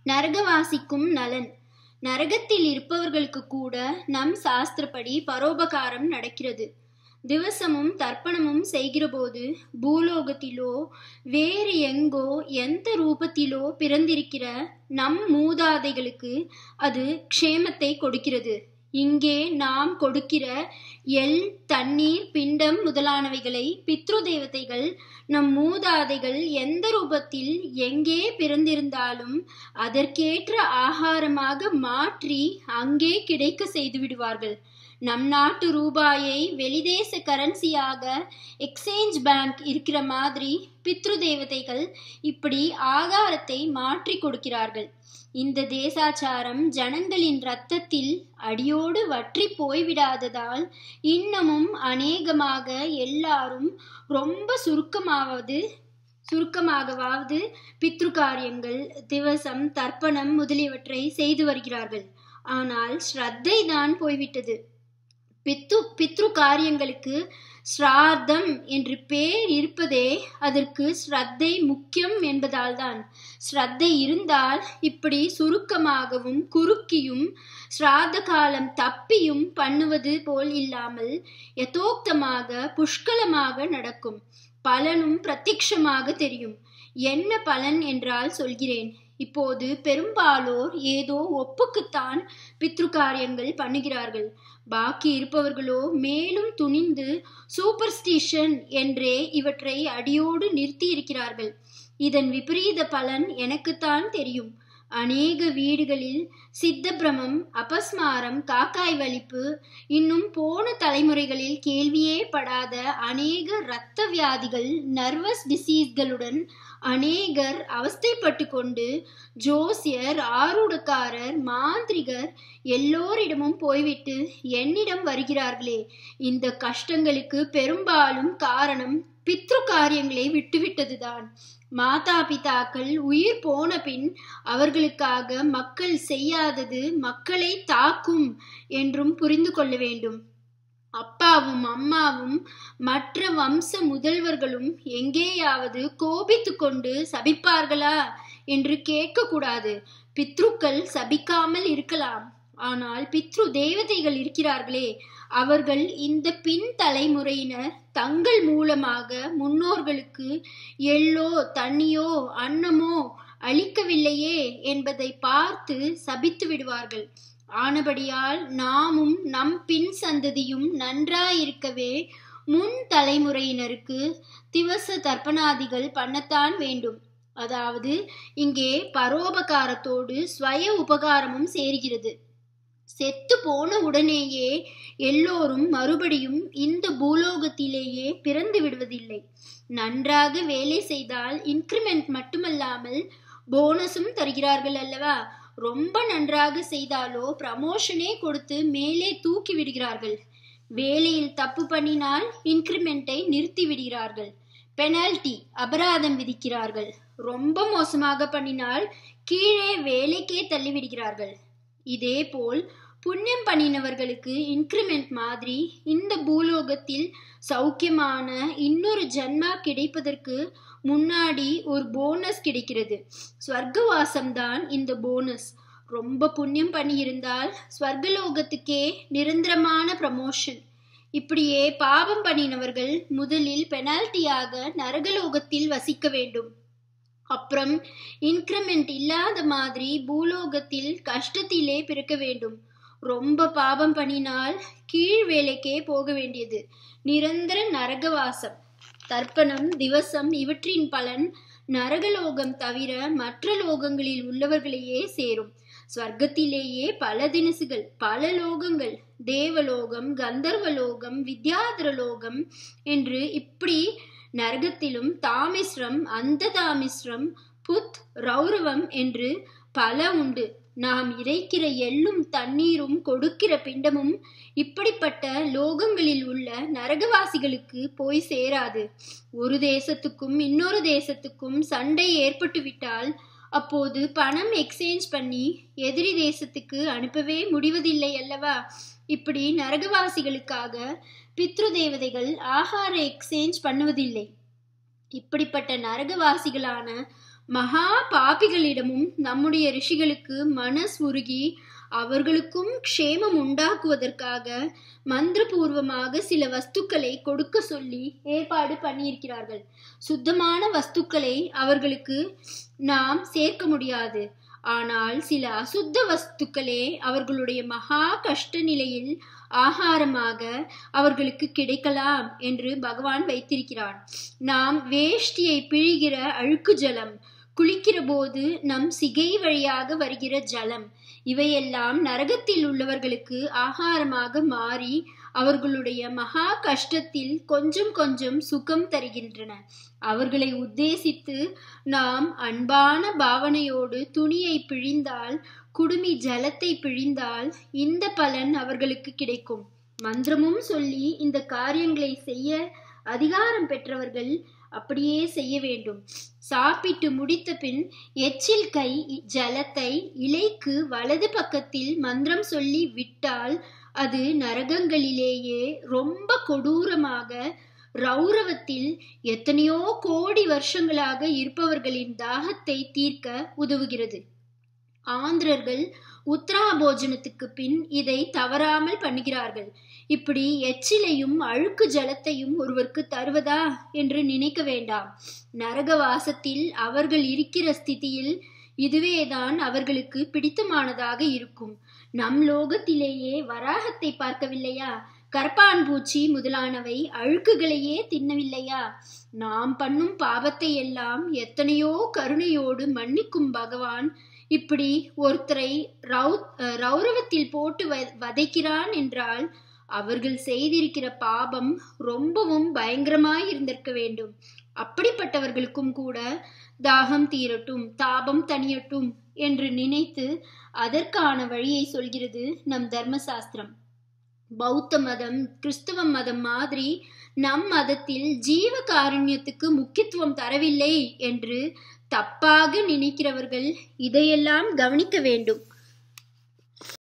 நரகவாசிக்கும் நலன் நரகத்தில் இருப்பவர்களுக்கு கூட நம் சாஸ்திரப்படி பரோபகாரம் நடக்கிறது திவசமும் தர்ப்பணமும் செய்கிறபோது பூலோகத்திலோ வேறு எங்கோ எந்த ரூபத்திலோ பிறந்திருக்கிற நம் மூதாதைகளுக்கு அது க்ஷேமத்தை கொடுக்கிறது இங்கே நாம் கொடுக்கிற எள் தண்ணீர் பிண்டம் முதலானவைகளை பித்ரு தேவதைகள் நம் மூதாதைகள் எந்த ரூபத்தில் எங்கே பிறந்திருந்தாலும் அதற்கேற்ற ஆகாரமாக மாற்றி அங்கே கிடைக்க செய்து விடுவார்கள் நம் நாட்டு ரூபாயை வெளிதேச கரன்சியாக எக்ஸ்சேஞ்ச் பேங்க் இருக்கிற மாதிரி பித்ரு தேவதைகள் இப்படி ஆகாரத்தை மாற்றி கொடுக்கிறார்கள் இந்த தேசாச்சாரம் ஜனங்களின் ரத்தத்தில் அடியோடு வற்றி போய்விடாததால் இன்னமும் அநேகமாக எல்லாரும் ரொம்ப சுருக்கமாவது சுருக்கமாகவாவது பித்ரு காரியங்கள் திவசம் தர்ப்பணம் முதலியவற்றை செய்து வருகிறார்கள் ஆனால் ஸ்ரத்தை தான் போய்விட்டது பித்து பித்ரு காரியங்களுக்கு ஸ்ரார்த்தம் என்று பேர் இருப்பதே அதற்கு ஸ்ரத்தை முக்கியம் என்பதால் தான் ஸ்ரத்தை இருந்தால் இப்படி சுருக்கமாகவும் குறுக்கியும் ஸ்ராத்த காலம் தப்பியும் பண்ணுவது போல் இல்லாமல் யதோக்தமாக புஷ்கலமாக நடக்கும் பலனும் பிரத்யக்ஷமாக தெரியும் என்ன பலன் என்றால் சொல்கிறேன் இப்போது பெரும்பாலோர் ஏதோ ஒப்புக்குத்தான் பித்ரு காரியங்கள் பண்ணுகிறார்கள் பாக்கி இருப்பவர்களோ மேலும் துணிந்து சூப்பர்ஸ்டிஷன் என்றே இவற்றை அடியோடு நிறுத்தி இருக்கிறார்கள் இதன் விபரீத பலன் எனக்குத்தான் தெரியும் அநேக வீடுகளில் சித்தப்பிரமம் அபஸ்மாரம் காக்காய் வலிப்பு இன்னும் போன தலைமுறைகளில் கேள்வியே படாத அநேக இரத்த வியாதிகள் நர்வஸ் டிசீஸ்களுடன் அநேகர் அவஸ்தைப்பட்டு கொண்டு ஜோசியர் ஆரூடக்காரர் மாந்திரிகர் எல்லோரிடமும் போய்விட்டு என்னிடம் வருகிறார்களே இந்த கஷ்டங்களுக்கு பெரும்பாலும் காரணம் பித்ரு காரியங்களை விட்டுவிட்டதுதான் மாதா பிதாக்கள் உயிர் போன பின் அவர்களுக்காக மக்கள் செய்யாதது மக்களை தாக்கும் என்றும் புரிந்து கொள்ள வேண்டும் அப்பாவும் அம்மாவும் மற்ற வம்ச முதல்வர்களும் எங்கேயாவது கோபித்து கொண்டு சபிப்பார்களா என்று கேட்கக்கூடாது பித்ருக்கள் சபிக்காமல் இருக்கலாம் ஆனால் பித்ரு தேவதைகள் இருக்கிறார்களே அவர்கள் இந்த பின் தலைமுறையினர் தங்கள் மூலமாக முன்னோர்களுக்கு எள்ளோ தண்ணியோ அன்னமோ அளிக்கவில்லையே என்பதை பார்த்து சபித்து விடுவார்கள் ஆனபடியால் நாமும் நம் பின் சந்ததியும் நன்றாயிருக்கவே முன் தலைமுறையினருக்கு திவச தர்ப்பணாதிகள் பண்ணத்தான் வேண்டும் அதாவது இங்கே பரோபகாரத்தோடு ஸ்வய உபகாரமும் சேர்கிறது செத்து போன உடனேயே எல்லோரும் மறுபடியும் இந்த பூலோகத்திலேயே பிறந்து விடுவதில்லை நன்றாக வேலை செய்தால் இன்க்ரிமெண்ட் மட்டுமல்லாமல் போனஸும் தருகிறார்கள் அல்லவா ரொம்ப நன்றாக செய்தாலோ ப்ரமோஷனே கொடுத்து மேலே தூக்கி விடுகிறார்கள் வேலையில் தப்பு பண்ணினால் இன்க்ரிமெண்ட்டை நிறுத்தி விடுகிறார்கள் பெனால்டி அபராதம் விதிக்கிறார்கள் ரொம்ப மோசமாக பண்ணினால் கீழே வேலைக்கே தள்ளிவிடுகிறார்கள் இதேபோல் புண்ணியம் பண்ணினவர்களுக்கு இன்க்ரிமெண்ட் மாதிரி இந்த பூலோகத்தில் சௌக்கியமான இன்னொரு ஜன்மா கிடைப்பதற்கு முன்னாடி ஒரு போனஸ் கிடைக்கிறது ஸ்வர்க்கவாசம்தான் இந்த போனஸ் ரொம்ப புண்ணியம் பண்ணியிருந்தால் ஸ்வர்கலோகத்துக்கே நிரந்தரமான ப்ரமோஷன் இப்படியே பாவம் பண்ணினவர்கள் முதலில் பெனால்ட்டியாக நரகலோகத்தில் வசிக்க வேண்டும் அப்புறம் இன்க்ரிமெண்ட் இல்லாத மாதிரி பூலோகத்தில் கஷ்டத்திலே பிறக்க வேண்டும் ரொம்ப பாவம் பண்ணினால் கீழ் வேலைக்கே போக வேண்டியது நிரந்தர நரகவாசம் தர்ப்பணம் திவசம் இவற்றின் பலன் நரகலோகம் தவிர மற்ற லோகங்களில் உள்ளவர்களையே சேரும் ஸ்வர்க்கத்திலேயே பல தினசுகள் பல லோகங்கள் தேவலோகம் கந்தர்வலோகம் வித்யாதரலோகம் என்று இப்படி நரகத்திலும் தாமிஸ்ரம் அந்த தாமிஸ்ரம் புத் ரௌரவம் என்று பல உண்டு நாம் இறைக்கிற எள்ளும் தண்ணீரும் கொடுக்கிற பிண்டமும் இப்படிப்பட்ட லோகங்களில் உள்ள நரகவாசிகளுக்கு போய் சேராது ஒரு தேசத்துக்கும் இன்னொரு தேசத்துக்கும் சண்டை ஏற்பட்டு விட்டால் அப்போது பணம் எக்ஸ்சேஞ்ச் பண்ணி எதிரி தேசத்துக்கு அனுப்பவே முடிவதில்லை அல்லவா இப்படி நரகவாசிகளுக்காக பித்ரு தேவதைகள் ஆகார எக்ஸ்சேஞ்ச் பண்ணுவதில்லை இப்படிப்பட்ட நரகவாசிகளான மகா பாபிகளிடமும் நம்முடைய ரிஷிகளுக்கு மனசுருகி அவர்களுக்கும் க்ஷேமம் உண்டாக்குவதற்காக மந்திரபூர்வமாக சில வஸ்துக்களை கொடுக்க சொல்லி ஏற்பாடு பண்ணியிருக்கிறார்கள் சுத்தமான வஸ்துக்களை அவர்களுக்கு நாம் சேர்க்க முடியாது ஆனால் சில அசுத்த வஸ்துக்களே அவர்களுடைய மகா கஷ்ட நிலையில் ஆகாரமாக அவர்களுக்கு கிடைக்கலாம் என்று பகவான் வைத்திருக்கிறான் நாம் வேஷ்டியை பிழிகிற அழுக்கு ஜலம் குளிக்கிற போது நம் சிகை வழியாக வருகிற ஜலம் இவையெல்லாம் நரகத்தில் உள்ளவர்களுக்கு ஆகாரமாக மாறி அவர்களுடைய மகா கஷ்டத்தில் கொஞ்சம் கொஞ்சம் சுகம் தருகின்றன அவர்களை உத்தேசித்து நாம் அன்பான பாவனையோடு துணியை பிழிந்தால் குடுமி ஜலத்தை பிழிந்தால் இந்த பலன் அவர்களுக்கு கிடைக்கும் மந்திரமும் சொல்லி இந்த காரியங்களை செய்ய அதிகாரம் பெற்றவர்கள் அப்படியே செய்ய வேண்டும் சாப்பிட்டு முடித்த பின் எச்சில் கை ஜலத்தை இலைக்கு வலது பக்கத்தில் மந்திரம் சொல்லி விட்டால் அது நரகங்களிலேயே ரொம்ப கொடூரமாக ரௌரவத்தில் எத்தனையோ கோடி வருஷங்களாக இருப்பவர்களின் தாகத்தை தீர்க்க உதவுகிறது ஆந்திரர்கள் உத்தரா போஜனத்துக்கு பின் இதை தவறாமல் பண்ணுகிறார்கள் இப்படி எச்சிலையும் அழுக்கு ஜலத்தையும் ஒருவருக்கு தருவதா என்று நினைக்க வேண்டாம் நரகவாசத்தில் அவர்கள் இருக்கிற ஸ்திதியில் இதுவேதான் அவர்களுக்கு பிடித்தமானதாக இருக்கும் நம் லோகத்திலேயே வராகத்தை பார்க்கவில்லையா கரப்பான் பூச்சி முதலானவை அழுக்குகளையே தின்னவில்லையா நாம் பண்ணும் பாவத்தை எல்லாம் எத்தனையோ கருணையோடு மன்னிக்கும் பகவான் இப்படி ஒருத்தரை ரௌ ரௌரவத்தில் போட்டு வதைக்கிறான் என்றால் அவர்கள் செய்திருக்கிற பாபம் ரொம்பவும் பயங்கரமாய் இருந்திருக்க வேண்டும் அப்படிப்பட்டவர்களுக்கும் கூட தாகம் தீரட்டும் தாபம் தணியட்டும் என்று நினைத்து அதற்கான வழியை சொல்கிறது நம் தர்மசாஸ்திரம் பௌத்த மதம் கிறிஸ்தவ மதம் மாதிரி நம் மதத்தில் ஜீவ காருண்யத்துக்கு முக்கியத்துவம் தரவில்லை என்று தப்பாக நினைக்கிறவர்கள் இதையெல்லாம் கவனிக்க வேண்டும்